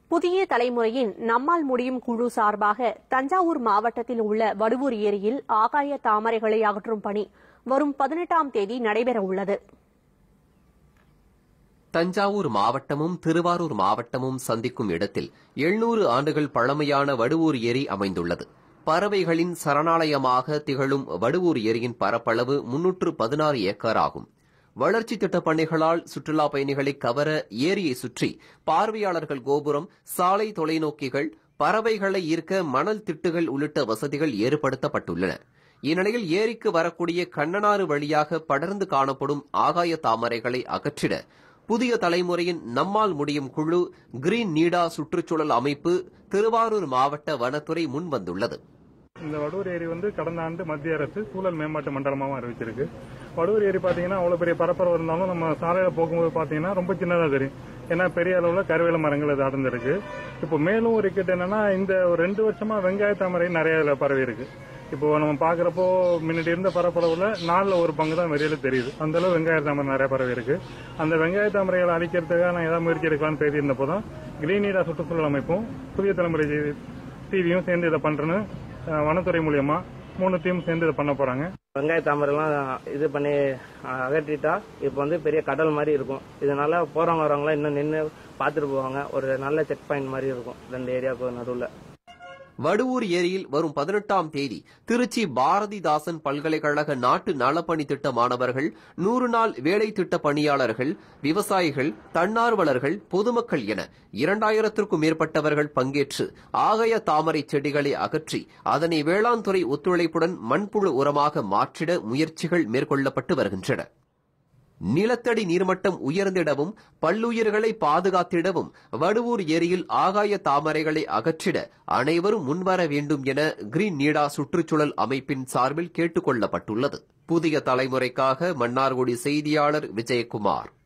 புதிய தலைமுறையின் நம்மால் முடியும் குழு சார்பாக தஞ்சாவூர் மாவட்டத்தில் உள்ள வடுவூர் ஏரியில் ஆகாய தாமரைகளை அகற்றும் பணி வரும் பதினெட்டாம் தேதி நடைபெறவுள்ளது தஞ்சாவூர் மாவட்டமும் திருவாரூர் மாவட்டமும் சந்திக்கும் இடத்தில் எழுநூறு ஆண்டுகள் பழமையான வடுவூர் ஏரி அமைந்துள்ளது பறவைகளின் சரணாலயமாக திகழும் வடுவூர் ஏரியின் பரப்பளவு முன்னூற்று பதினாறு ஏக்கர் ஆகும் வளர்ச்சி திட்டப் பணிகளால் சுற்றுலா பயணிகளை கவர ஏரியை சுற்றி பார்வையாளர்கள் கோபுரம் சாலை தொலைநோக்கிகள் பறவைகளை ஈர்க்க மணல் திட்டுகள் உள்ளிட்ட வசதிகள் ஏற்படுத்தப்பட்டுள்ளன இந்நிலையில் ஏரிக்கு வரக்கூடிய கண்ணனாறு வழியாக படர்ந்து காணப்படும் ஆகாய தாமரைகளை அகற்றிட புதிய தலைமுறையின் நம்மால் முடியும் குழு கிரீன் நீடா சுற்றுச்சூழல் அமைப்பு திருவாரூர் மாவட்ட வனத்துறை முன்வந்துள்ளது இந்த வடூர் ஏரி வந்து கடந்த ஆண்டு மத்திய அரசு சூழல் மேம்பாட்டு மண்டலமாகவும் அறிவிச்சிருக்கு வடூர் ஏரி பார்த்தீங்கன்னா அவ்வளோ பெரிய பரப்பரவு இருந்தாலும் நம்ம சாலையில் போகும்போது பார்த்தீங்கன்னா ரொம்ப சின்னதாக தெரியும் ஏன்னா பெரிய அளவில் கருவேல மரங்கள் அது அடர்ந்திருக்கு இப்போ மேலும் ஒரு இக்கட்டு என்னன்னா இந்த ஒரு ரெண்டு வருஷமா வெங்காய தாமரை நிறைய இதுல பரவி இருக்கு இப்போ நம்ம பாக்குறப்போ முன்னாடி இருந்த பரப்பளவுல நாலுல ஒரு பங்கு தான் வெளியில தெரியுது அந்த அளவு வெங்காய தாமரை நிறைய பரவி இருக்கு அந்த வெங்காய தாமரைகளை அழிக்கிறதுக்காக நான் ஏதாவது முயற்சி எடுக்கலாம்னு பேசியிருந்தப்போ தான் கிரீனீடா சுற்றுச்சூழல் அமைப்பும் புதிய தலைமுறை டிவியும் சேர்ந்து இதை பண்றேன்னு அஹ், வனத்துறை மூலியமா மூணு டீம் சேர்ந்து இதை பண்ண போறாங்க வெங்காய தாமரைலாம் இது பண்ணி அஹ், அகற்றிட்டா இப்போ வந்து பெரிய கடல் மாதிரி இருக்கும் இதனால போறவங்க வரவங்களாம் இன்னும் நின்று பார்த்துட்டு போவாங்க ஒரு நல்ல செக் பாயிண்ட் மாதிரி இருக்கும் ரெண்டு ஏரியாவுக்கு நடுவில் வடுவூர் ஏரியில் வரும் பதினெட்டாம் தேதி திருச்சி பாரதிதாசன் பல்கலைக்கழக நாட்டு நலப்பணி திட்ட மாணவர்கள் நூறு நாள் வேலை திட்ட பணியாளர்கள் விவசாயிகள் தன்னார்வலர்கள் பொதுமக்கள் என இரண்டாயிரத்திற்கும் மேற்பட்டவர்கள் பங்கேற்று ஆகாய தாமரை செடிகளை அகற்றி அதனை வேளாண் துறை ஒத்துழைப்புடன் மண்புழு உரமாக மாற்றிட முயற்சிகள் மேற்கொள்ளப்பட்டு வருகின்றன நிலத்தடி நீர்மட்டம் உயர்ந்திடவும் பல்லுயிர்களை பாதுகாத்திடவும் வடுவூர் ஏரியில் ஆகாய தாமரைகளை அகற்றிட அனைவரும் முன்வர வேண்டும் என கிரீன் நீடா சுற்றுச்சூழல் அமைப்பின் சார்பில் கேட்டுக் கொள்ளப்பட்டுள்ளது புதிய தலைமுறைக்காக மன்னார்குடி செய்தியாளர் விஜயகுமார்